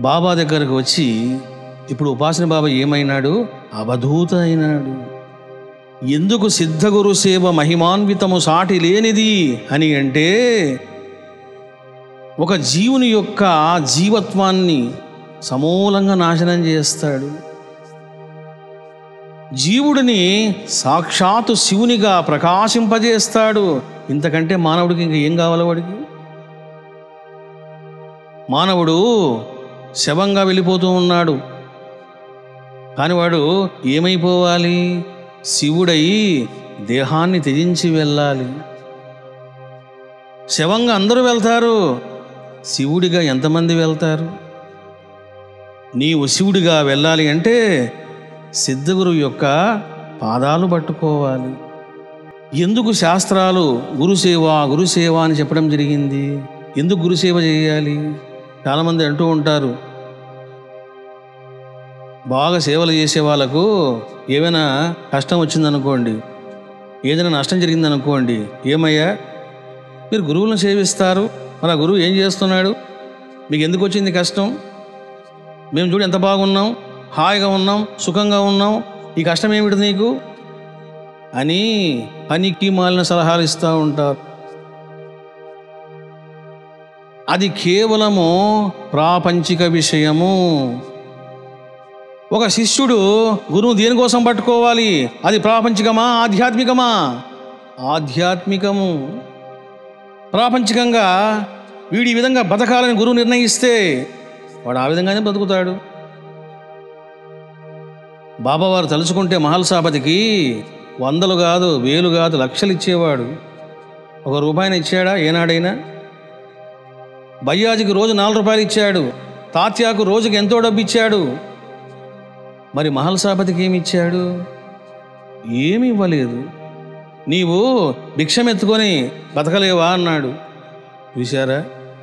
బాబా దగ్గరకు వచ్చి ఇప్పుడు ఉపాసన బాబా ఏమైనాడు అవధూత అయినాడు ఎందుకు సిద్ధగురు సేవ మహిమాన్వితము సాటి లేనిది అని అంటే ఒక జీవుని యొక్క జీవత్వాన్ని సమూలంగా నాశనం చేస్తాడు జీవుడిని సాక్షాత్తు శివునిగా ప్రకాశింపజేస్తాడు ఇంతకంటే మానవుడికి ఇంక ఏం కావాలి వాడికి మానవుడు శవంగా వెళ్ళిపోతూ ఉన్నాడు కానీ వాడు ఏమైపోవాలి శివుడై దేహాన్ని త్యజించి వెళ్ళాలి శవంగా అందరూ వెళ్తారు శివుడిగా ఎంతమంది వెళ్తారు నీవు శివుడిగా వెళ్ళాలి అంటే సిద్ధగురు యొక్క పాదాలు పట్టుకోవాలి ఎందుకు శాస్త్రాలు గురుసేవ గురుసేవ అని చెప్పడం జరిగింది ఎందుకు గురుసేవ చేయాలి చాలామంది అంటూ ఉంటారు బాగా సేవలు చేసే వాళ్ళకు ఏమైనా కష్టం వచ్చిందనుకోండి ఏదైనా నష్టం జరిగిందనుకోండి ఏమయ్యా మీరు గురువులను సేవిస్తారు మరి ఆ గురువు ఏం చేస్తున్నాడు మీకు ఎందుకు వచ్చింది కష్టం మేము చూడు ఎంత బాగున్నాం హాయిగా ఉన్నాం సుఖంగా ఉన్నాం ఈ కష్టం ఏమిటి నీకు అని పనికి మాలిన సలహాలు ఇస్తూ ఉంటారు అది కేవలము ప్రాపంచిక విషయము ఒక శిష్యుడు గురువు దేనికోసం పట్టుకోవాలి అది ప్రాపంచికమా ఆధ్యాత్మికమా ఆధ్యాత్మికము ప్రాపంచికంగా వీడి ఈ విధంగా బతకాలని గురువు నిర్ణయిస్తే వాడు ఆ విధంగానే బతుకుతాడు బాబావారు తలుచుకుంటే మహల్సాపతికి వందలు కాదు వేలు కాదు లక్షలు ఇచ్చేవాడు ఒక రూపాయిని ఇచ్చాడా ఏనాడైనా బయ్యాజికి రోజు నాలుగు రూపాయలు ఇచ్చాడు తాత్యాకు రోజుకి ఎంతో డబ్బు ఇచ్చాడు మరి మహల్సాపతికి ఏమి ఇచ్చాడు ఏమీ ఇవ్వలేదు నీవు భిక్షమెత్తుకొని బతకలేవా అన్నాడు చూశారా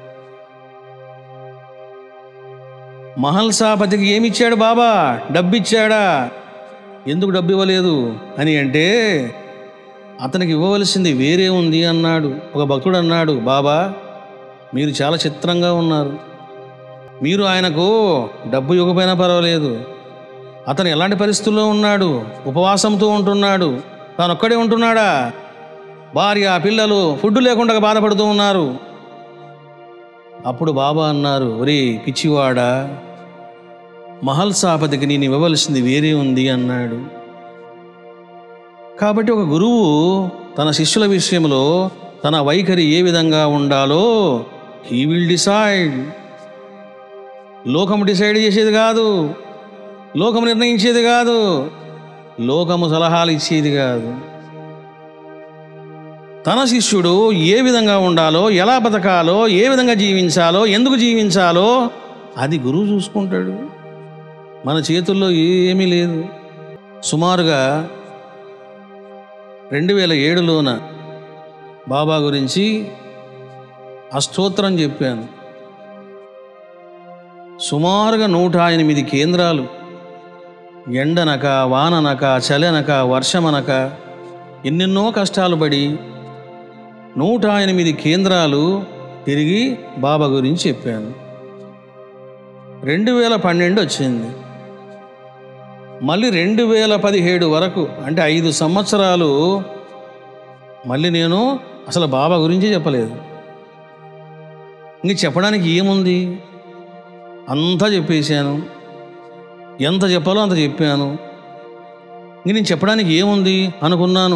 మహల్సాపతికి ఏమిచ్చాడు బాబా డబ్బిచ్చాడా ఎందుకు డబ్బు ఇవ్వలేదు అని అంటే అతనికి ఇవ్వవలసింది వేరే ఉంది అన్నాడు ఒక భక్తుడు అన్నాడు బాబా మీరు చాలా చిత్రంగా ఉన్నారు మీరు ఆయనకు డబ్బు ఇవ్వకపోయినా పర్వాలేదు అతను ఎలాంటి పరిస్థితుల్లో ఉన్నాడు ఉపవాసంతో ఉంటున్నాడు తాను ఒక్కడే ఉంటున్నాడా భార్య పిల్లలు ఫుడ్ లేకుండా బాధపడుతూ ఉన్నారు అప్పుడు బాబా అన్నారు ఒరే పిచ్చివాడా మహల్సాపతికి నేను ఇవ్వవలసింది వేరే ఉంది అన్నాడు కాబట్టి ఒక గురువు తన శిష్యుల విషయంలో తన వైఖరి ఏ విధంగా ఉండాలో హీ విల్ డిసైడ్ లోకము డిసైడ్ చేసేది కాదు లోకము నిర్ణయించేది కాదు లోకము సలహాలు ఇచ్చేది కాదు తన శిష్యుడు ఏ విధంగా ఉండాలో ఎలా బతకాలో ఏ విధంగా జీవించాలో ఎందుకు జీవించాలో అది గురువు చూసుకుంటాడు మన చేతుల్లో ఏమీ లేదు సుమారుగా రెండు వేల ఏడులోన బాబా గురించి అష్టోత్తరం చెప్పాను సుమారుగా నూట ఎనిమిది కేంద్రాలు ఎండనక వాననక చలనక వర్షమనక ఎన్నెన్నో కష్టాలు పడి నూట ఎనిమిది కేంద్రాలు తిరిగి బాబా గురించి చెప్పాను రెండు వేల పన్నెండు వచ్చింది మళ్ళీ రెండు వేల పదిహేడు వరకు అంటే ఐదు సంవత్సరాలు మళ్ళీ నేను అసలు బాబా గురించి చెప్పలేదు ఇంక చెప్పడానికి ఏముంది అంతా చెప్పేశాను ఎంత చెప్పాలో అంత చెప్పాను ఇంక నేను చెప్పడానికి ఏముంది అనుకున్నాను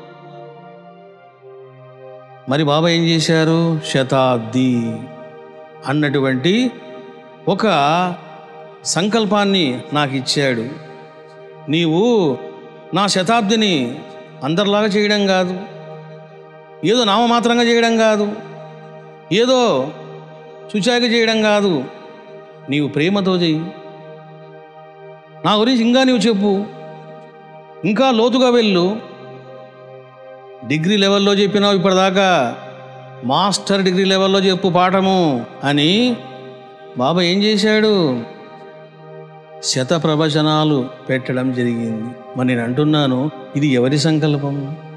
మరి బాబా ఏం చేశారు శతాబ్ది అన్నటువంటి ఒక సంకల్పాన్ని నాకు ఇచ్చాడు నీవు నా శతాబ్దిని అందరిలాగా చేయడం కాదు ఏదో నామమాత్రంగా చేయడం కాదు ఏదో చుచాక చేయడం కాదు నీవు ప్రేమతో చెయ్యి నా గురించి ఇంకా నీవు చెప్పు ఇంకా లోతుగా వెళ్ళు డిగ్రీ లెవెల్లో చెప్పినావు ఇప్పటిదాకా మాస్టర్ డిగ్రీ లెవెల్లో చెప్పు పాఠము అని బాబా ఏం చేశాడు శత ప్రవచనాలు పెట్టడం జరిగింది మరి నేను అంటున్నాను ఇది ఎవరి సంకల్పం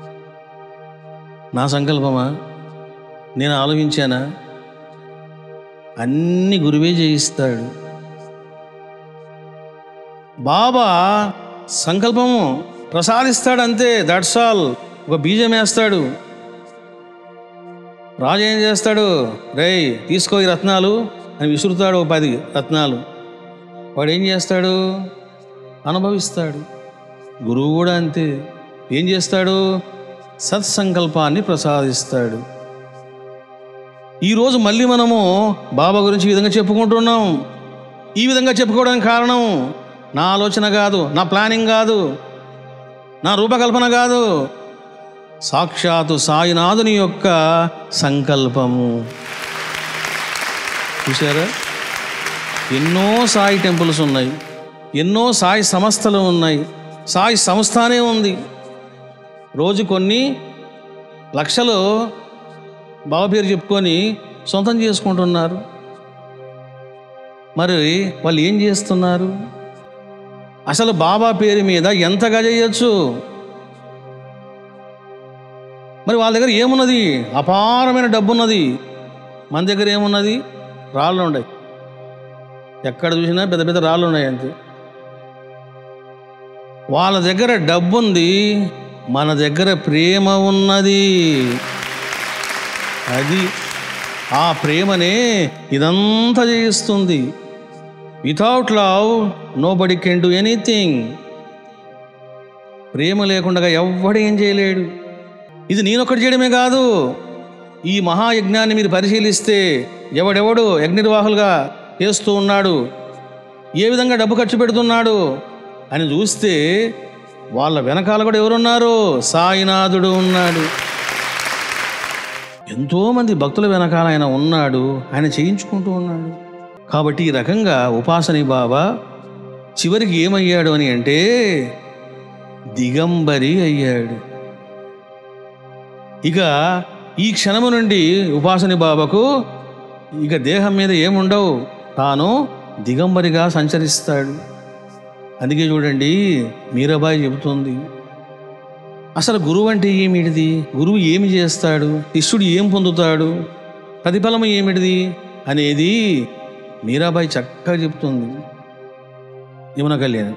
నా సంకల్పమా నేను ఆలోచించానా అన్ని గురువే చేయిస్తాడు బాబా సంకల్పము ప్రసాదిస్తాడు అంతే దట్స్ ఆల్ ఒక బీజం వేస్తాడు రాజు ఏం చేస్తాడు రేయ్ తీసుకో ఈ రత్నాలు అని విసురుతాడు ఒక పది రత్నాలు వాడు ఏం చేస్తాడు అనుభవిస్తాడు గురువు కూడా అంతే ఏం చేస్తాడు సత్సంకల్పాన్ని ప్రసాదిస్తాడు ఈరోజు మళ్ళీ మనము బాబా గురించి ఈ విధంగా చెప్పుకుంటున్నాం ఈ విధంగా చెప్పుకోవడానికి కారణం నా ఆలోచన కాదు నా ప్లానింగ్ కాదు నా రూపకల్పన కాదు సాక్షాత్తు సాయినాథుని యొక్క సంకల్పము చూసారా ఎన్నో సాయి టెంపుల్స్ ఉన్నాయి ఎన్నో సాయి సంస్థలు ఉన్నాయి సాయి సంస్థనే ఉంది రోజు కొన్ని లక్షలు బాబా పేరు చెప్పుకొని సొంతం చేసుకుంటున్నారు మరి వాళ్ళు ఏం చేస్తున్నారు అసలు బాబా పేరు మీద ఎంతగా చేయొచ్చు మరి వాళ్ళ దగ్గర ఏమున్నది అపారమైన డబ్బు ఉన్నది మన దగ్గర ఏమున్నది రాళ్ళు ఉన్నాయి ఎక్కడ చూసినా పెద్ద పెద్ద రాళ్ళు ఉన్నాయి అంతే వాళ్ళ దగ్గర డబ్బు ఉంది మన దగ్గర ప్రేమ ఉన్నది అది ఆ ప్రేమనే ఇదంతా చేయిస్తుంది without love nobody can do anything ప్రేమ లేకుండా ఎవ్వడు ఏం చేయలేడు ఇది నేనొక్కటి చేయడమే కాదు ఈ మహాయజ్ఞాన్ని మీరు పరిశీలిస్తే ఎవడెవడు యజ్ఞ నిర్వాహులుగా చేస్తూ ఉన్నాడు ఏ విధంగా డబ్బు ఖర్చు పెడుతున్నాడు అని చూస్తే వాళ్ళ వెనకాల కూడా ఎవరున్నారు సాయినాథుడు ఉన్నాడు ఎంతోమంది భక్తుల వెనకాల ఆయన ఉన్నాడు ఆయన చేయించుకుంటూ ఉన్నాడు కాబట్టి ఈ రకంగా ఉపాసని బాబా చివరికి ఏమయ్యాడు అని అంటే దిగంబరి అయ్యాడు ఇక ఈ క్షణము నుండి ఉపాసని బాబాకు ఇక దేహం మీద ఏముండవు తాను దిగంబరిగా సంచరిస్తాడు అందుకే చూడండి మీరాబాయి చెబుతుంది అసలు గురువు అంటే ఏమిటిది గురువు ఏమి చేస్తాడు శిష్యుడు ఏం పొందుతాడు ప్రతిఫలము ఏమిటిది అనేది మీరాబాయి చక్కగా చెప్తుంది యమున కళ్యాణం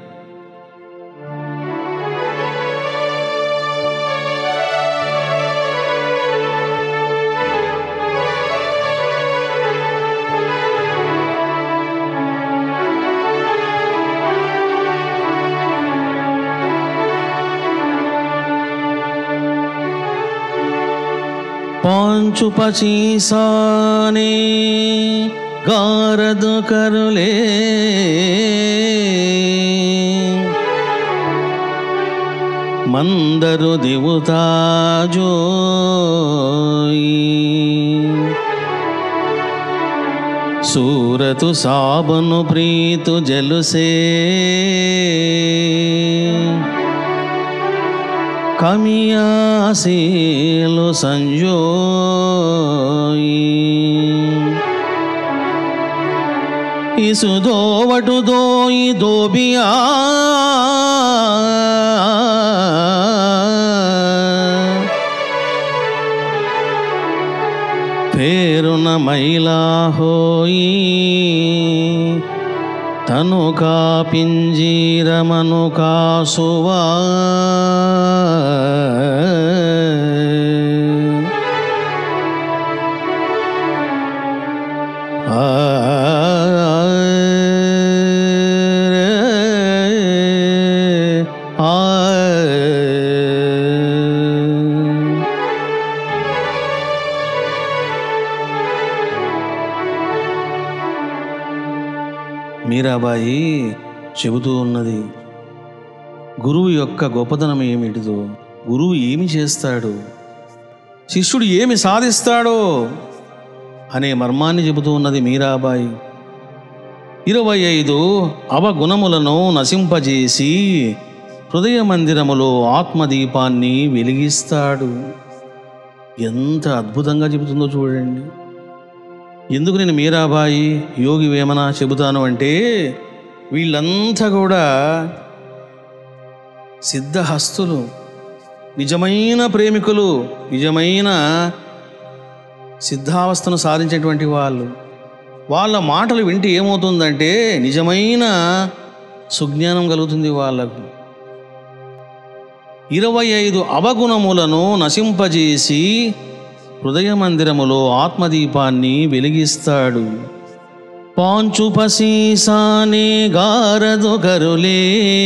पांचु पचीसाने गारद कर ले मंदरु देवता जोई सूरतु साबनु प्रीतु जल से కమియాశీలు సంజోయి ఇసుదోవటు దోయి దోబియా పేరున మైలా హోయి తను కా పింజీరమను కాసువా మీరాబాయి చెబుతూ ఉన్నది గురువు యొక్క గొప్పతనం ఏమిటిదో గురువు ఏమి చేస్తాడు శిష్యుడు ఏమి సాధిస్తాడో అనే మర్మాన్ని చెబుతూ ఉన్నది మీరాబాయి ఇరవై ఐదు అవగుణములను నశింపజేసి హృదయ మందిరములో ఆత్మదీపాన్ని వెలిగిస్తాడు ఎంత అద్భుతంగా చెబుతుందో చూడండి ఎందుకు నేను మీరాబాయి యోగి వేమన చెబుతాను అంటే వీళ్ళంతా కూడా సిద్ధహస్తులు నిజమైన ప్రేమికులు నిజమైన సిద్ధావస్థను సాధించేటువంటి వాళ్ళు వాళ్ళ మాటలు వింటే ఏమవుతుందంటే నిజమైన సుజ్ఞానం కలుగుతుంది వాళ్ళకు ఇరవై ఐదు అవగుణములను నశింపజేసి హృదయ మందిరములో ఆత్మదీపాన్ని వెలిగిస్తాడు పాంచుపసీసానే గారదు కరులే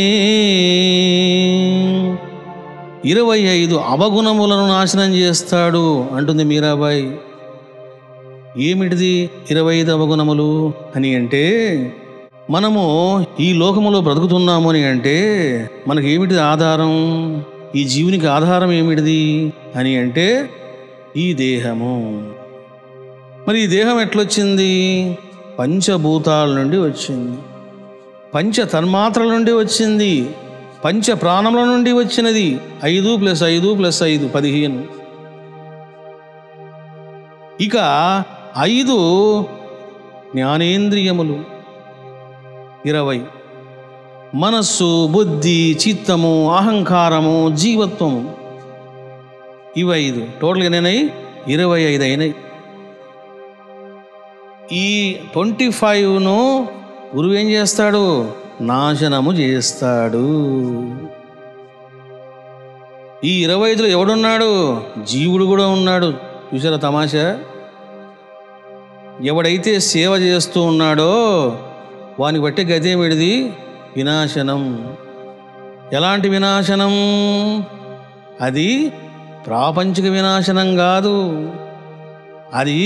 ఇరవై ఐదు అవగుణములను నాశనం చేస్తాడు అంటుంది మీరాబాయి ఏమిటిది ఇరవై ఐదు అవగుణములు అని అంటే మనము ఈ లోకములో బ్రతుకుతున్నాము అని అంటే మనకి ఏమిటిది ఆధారం ఈ జీవునికి ఆధారం ఏమిటిది అని అంటే ఈ దేహము మరి ఈ దేహం ఎట్లొచ్చింది పంచభూతాల నుండి వచ్చింది పంచ తన్మాత్రల నుండి వచ్చింది పంచ ప్రాణముల నుండి వచ్చినది ఐదు ప్లస్ ఐదు ప్లస్ ఐదు పదిహేను ఇక ఐదు జ్ఞానేంద్రియములు ఇరవై మనస్సు బుద్ధి చిత్తము అహంకారము జీవత్వము ఇవి ఐదు టోటల్గా నేనై ఇరవై ఐదు అయినాయి ఈ ట్వంటీ ఫైవ్ను గురువు ఏం చేస్తాడు నాశనము చేస్తాడు ఈ ఇరవై ఐదులో ఎవడున్నాడు జీవుడు కూడా ఉన్నాడు చూసారా తమాషా ఎవడైతే సేవ చేస్తూ ఉన్నాడో వాని బట్టి గతేమిడిది వినాశనం ఎలాంటి వినాశనం అది ప్రాపంచిక వినాశనం కాదు అది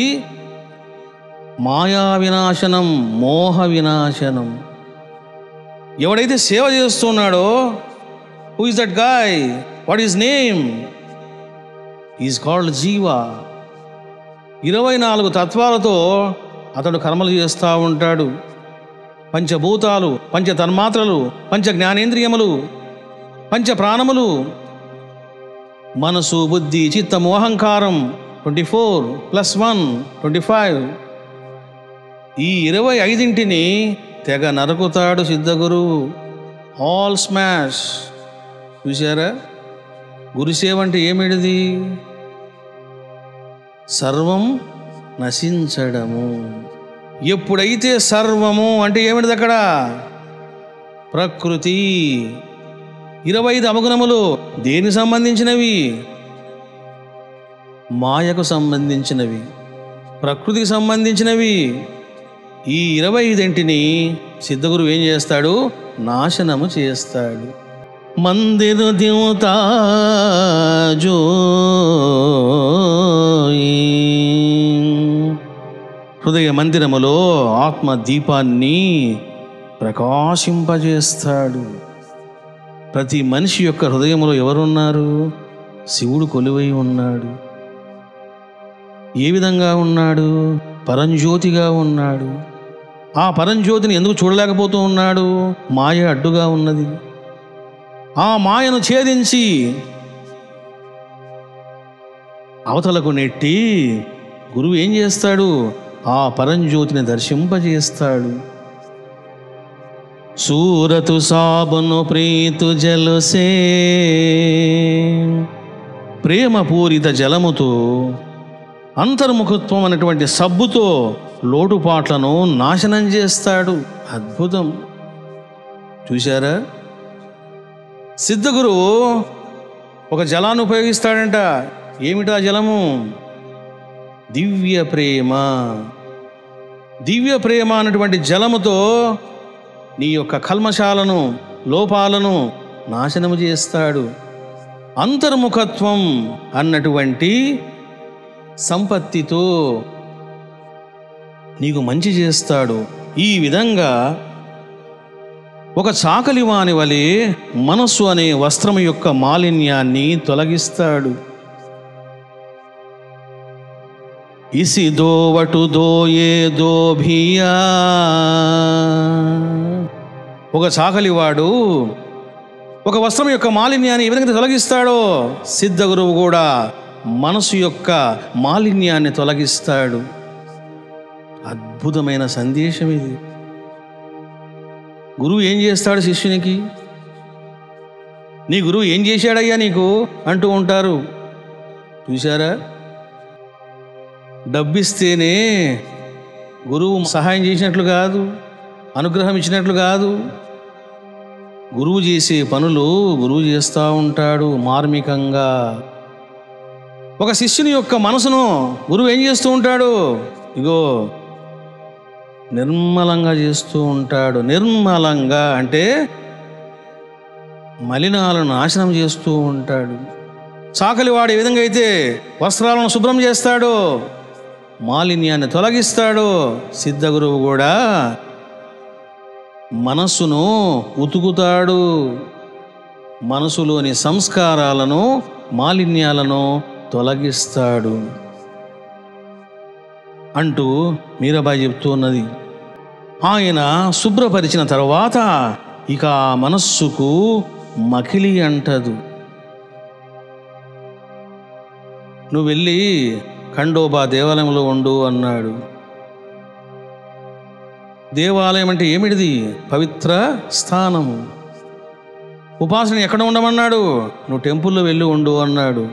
మాయా వినాశనం మోహ వినాశనం ఎవడైతే సేవ చేస్తున్నాడో who is that guy what is name is called జీవా ఇరవై నాలుగు తత్వాలతో అతడు కర్మలు చేస్తూ ఉంటాడు పంచభూతాలు పంచ తన్మాత్రలు పంచ జ్ఞానేంద్రియములు పంచ ప్రాణములు మనసు బుద్ధి చిత్తము అహంకారం twenty four plus one twenty five ఈ ఇరవై ఐదింటిని తెగ నరుకుతాడు సిద్ధగురువు ఆల్ స్మాష్ చూసారా గురుసేవ అంటే ఏమిటిది సర్వం నశించడము ఎప్పుడైతే సర్వము అంటే ఏమిటిది అక్కడ ప్రకృతి ఇరవై ఐదు అవగుణములు దేనికి సంబంధించినవి మాయకు సంబంధించినవి ప్రకృతికి సంబంధించినవి ఈ ఇరవై ఐదింటిని సిద్ధగురు ఏం చేస్తాడు నాశనము చేస్తాడు మందిరు దేవతా హృదయ మందిరములో ఆత్మ దీపాన్ని ప్రకాశింపజేస్తాడు ప్రతి మనిషి యొక్క హృదయములో ఎవరున్నారు శివుడు కొలువై ఉన్నాడు ఏ విధంగా ఉన్నాడు పరంజ్యోతిగా ఉన్నాడు ఆ పరంజ్యోతిని ఎందుకు చూడలేకపోతూ ఉన్నాడు మాయ అడ్డుగా ఉన్నది ఆ మాయను ఛేదించి అవతలకు నెట్టి గురువు ఏం చేస్తాడు ఆ పరంజ్యోతిని దర్శింపజేస్తాడు సూరతు సాబును ప్రీతు జలుసే ప్రేమపూరిత జలముతో అంతర్ముఖత్వం అనేటువంటి సబ్బుతో లోటుపాట్లను నాశనం చేస్తాడు అద్భుతం చూశారా సిద్ధగురువు ఒక జలాన్ని ఉపయోగిస్తాడంట ఏమిటా జలము దివ్య ప్రేమ దివ్య ప్రేమ అన్నటువంటి జలముతో నీ యొక్క కల్మశాలను లోపాలను నాశనము చేస్తాడు అంతర్ముఖత్వం అన్నటువంటి సంపత్తితో నీకు మంచి చేస్తాడు ఈ విధంగా ఒక చాకలివాని వలె మనస్సు అనే వస్త్రం యొక్క మాలిన్యాన్ని తొలగిస్తాడు ఇసి దోవటు దోయే దోభియా ఒక చాకలివాడు ఒక వస్త్రం యొక్క మాలిన్యాన్ని ఏ విధంగా తొలగిస్తాడో సిద్ధ గురువు కూడా మనసు యొక్క మాలిన్యాన్ని తొలగిస్తాడు అద్భుతమైన సందేశం ఇది గురువు ఏం చేస్తాడు శిష్యునికి నీ గురువు ఏం చేశాడయ్యా నీకు అంటూ ఉంటారు చూశారా డబ్బిస్తేనే గురువు సహాయం చేసినట్లు కాదు అనుగ్రహం ఇచ్చినట్లు కాదు గురువు చేసే పనులు గురువు చేస్తూ ఉంటాడు మార్మికంగా ఒక శిష్యుని యొక్క మనసును గురువు ఏం చేస్తూ ఉంటాడు ఇగో నిర్మలంగా చేస్తూ ఉంటాడు నిర్మలంగా అంటే మలినాలను నాశనం చేస్తూ ఉంటాడు చాకలి వాడు ఏ విధంగా అయితే వస్త్రాలను శుభ్రం చేస్తాడో మాలిన్యాన్ని తొలగిస్తాడో సిద్ధ గురువు కూడా మనస్సును ఉతుకుతాడు మనసులోని సంస్కారాలను మాలిన్యాలను తొలగిస్తాడు అంటూ మీరాబాయి చెప్తూ ఉన్నది ఆయన శుభ్రపరిచిన తర్వాత ఇక ఆ మనస్సుకు మకిలి అంటదు నువ్వు వెళ్ళి ఖండోబా దేవాలయంలో ఉండు అన్నాడు దేవాలయం అంటే ఏమిటిది పవిత్ర స్థానము ఉపాసన ఎక్కడ ఉండమన్నాడు నువ్వు టెంపుల్లో వెళ్ళి ఉండు అన్నాడు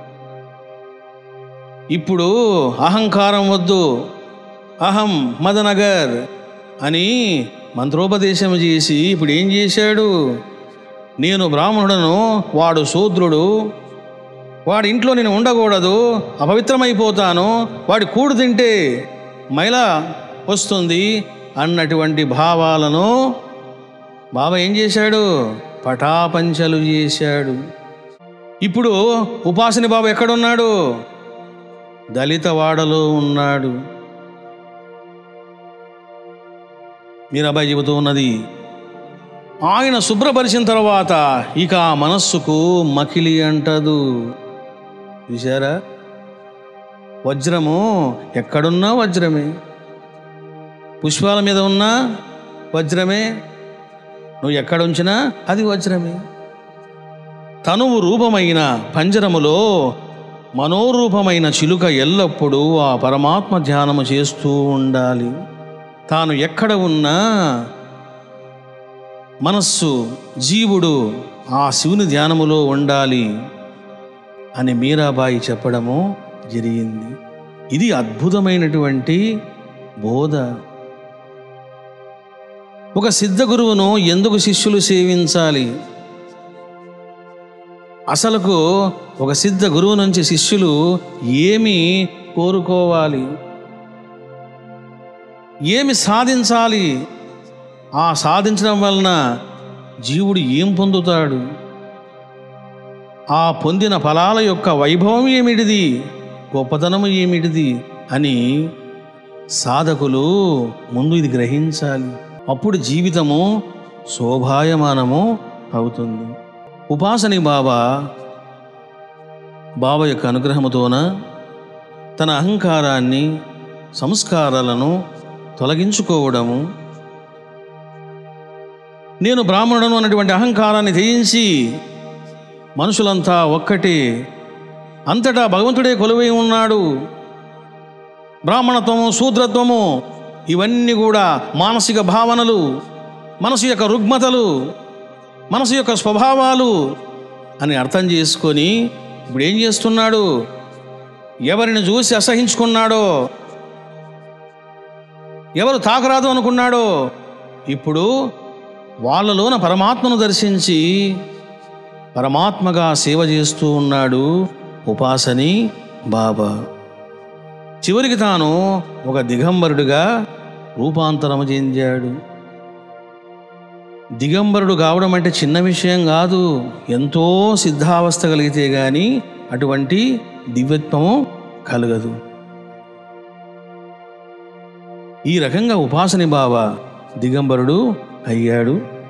ఇప్పుడు అహంకారం వద్దు అహం మదనగర్ అని మంత్రోపదేశం చేసి ఇప్పుడు ఏం చేశాడు నేను బ్రాహ్మణుడను వాడు శూద్రుడు వాడి ఇంట్లో నేను ఉండకూడదు అపవిత్రమైపోతాను వాడి కూడు తింటే మైల వస్తుంది అన్నటువంటి భావాలను బాబా ఏం చేశాడు పటాపంచలు చేశాడు ఇప్పుడు ఉపాసని బాబా ఎక్కడున్నాడు దళితవాడలో ఉన్నాడు మీరాబాయి చెబుతూ ఉన్నది ఆయన శుభ్రపరిచిన తర్వాత ఇక ఆ మనస్సుకు మకిలి అంటదు చూశారా వజ్రము ఎక్కడున్నా వజ్రమే పుష్పాల మీద ఉన్నా వజ్రమే నువ్వు ఎక్కడ ఉంచినా అది వజ్రమే తనువు రూపమైన పంజరములో మనోరూపమైన చిలుక ఎల్లప్పుడూ ఆ పరమాత్మ ధ్యానము చేస్తూ ఉండాలి తాను ఎక్కడ ఉన్నా మనస్సు జీవుడు ఆ శివుని ధ్యానములో ఉండాలి అని మీరాబాయి చెప్పడము జరిగింది ఇది అద్భుతమైనటువంటి బోధ ఒక సిద్ధ గురువును ఎందుకు శిష్యులు సేవించాలి అసలుకు ఒక సిద్ధ గురువు నుంచి శిష్యులు ఏమి కోరుకోవాలి ఏమి సాధించాలి ఆ సాధించడం వలన జీవుడు ఏం పొందుతాడు ఆ పొందిన ఫలాల యొక్క వైభవం ఏమిటిది గొప్పతనము ఏమిటిది అని సాధకులు ముందు ఇది గ్రహించాలి అప్పుడు జీవితము శోభాయమానము అవుతుంది ఉపాసని బాబా బాబా యొక్క అనుగ్రహముతోన తన అహంకారాన్ని సంస్కారాలను తొలగించుకోవడము నేను బ్రాహ్మణుడను అన్నటువంటి అహంకారాన్ని జయించి మనుషులంతా ఒక్కటే అంతటా భగవంతుడే కొలువై ఉన్నాడు బ్రాహ్మణత్వము శూద్రత్వము ఇవన్నీ కూడా మానసిక భావనలు మనసు యొక్క రుగ్మతలు మనసు యొక్క స్వభావాలు అని అర్థం చేసుకొని ఇప్పుడు ఏం చేస్తున్నాడు ఎవరిని చూసి అసహించుకున్నాడో ఎవరు తాకరాదు అనుకున్నాడో ఇప్పుడు వాళ్ళలోన పరమాత్మను దర్శించి పరమాత్మగా సేవ చేస్తూ ఉన్నాడు ఉపాసని బాబా చివరికి తాను ఒక దిగంబరుడిగా రూపాంతరము చెందాడు దిగంబరుడు కావడం అంటే చిన్న విషయం కాదు ఎంతో సిద్ధావస్థ కలిగితే గాని అటువంటి దివ్యత్వము కలగదు ఈ రకంగా ఉపాసని బాబా దిగంబరుడు అయ్యాడు